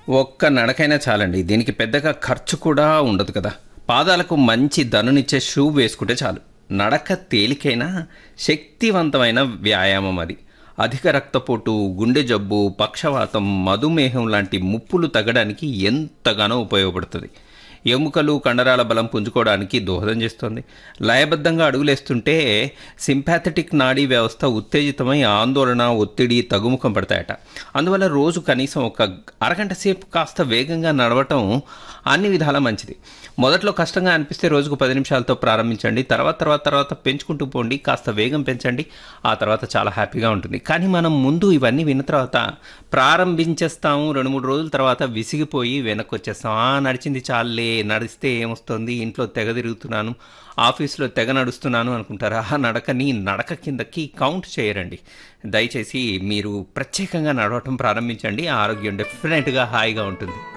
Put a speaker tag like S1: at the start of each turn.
S1: ఒక్క నడకైనా చాలండి దీనికి పెద్దగా ఖర్చు కూడా ఉండదు కదా పాదాలకు మంచి దనునిచ్చే షూ వేసుకుంటే చాలు నడక తేలికైన శక్తివంతమైన వ్యాయామం అది అధిక రక్తపోటు గుండె జబ్బు పక్షవాతం మధుమేహం లాంటి ముప్పులు తగ్గడానికి ఎంతగానో ఉపయోగపడుతుంది ఎముకలు కండరాల బలం పుంజుకోవడానికి దోహదం చేస్తుంది లయబద్ధంగా అడుగులేస్తుంటే సింపాథెటిక్ నాడీ వ్యవస్థ ఉత్తేజితమై ఆందోళన ఒత్తిడి తగ్గుముఖం పడతాయట అందువల్ల రోజు కనీసం ఒక అరగంట సేపు కాస్త వేగంగా నడవటం అన్ని విధాలా మంచిది మొదట్లో కష్టంగా అనిపిస్తే రోజుకు పది నిమిషాలతో ప్రారంభించండి తర్వాత తర్వాత తర్వాత పెంచుకుంటూ పోండి కాస్త వేగం పెంచండి ఆ తర్వాత చాలా హ్యాపీగా ఉంటుంది కానీ మనం ముందు ఇవన్నీ విన్న తర్వాత ప్రారంభించేస్తాము రెండు మూడు రోజుల తర్వాత విసిగిపోయి వెనక్కి వచ్చేస్తాం ఆ నడిచింది చాలే నడిస్తే ఏమొస్తుంది ఇంట్లో తెగ తిరుగుతున్నాను ఆఫీస్లో తెగ నడుస్తున్నాను అనుకుంటారా ఆ నడకని నడక కిందకి కౌంట్ చేయరండి దయచేసి మీరు ప్రత్యేకంగా నడవటం ప్రారంభించండి ఆరోగ్యం డెఫినెట్గా హాయిగా ఉంటుంది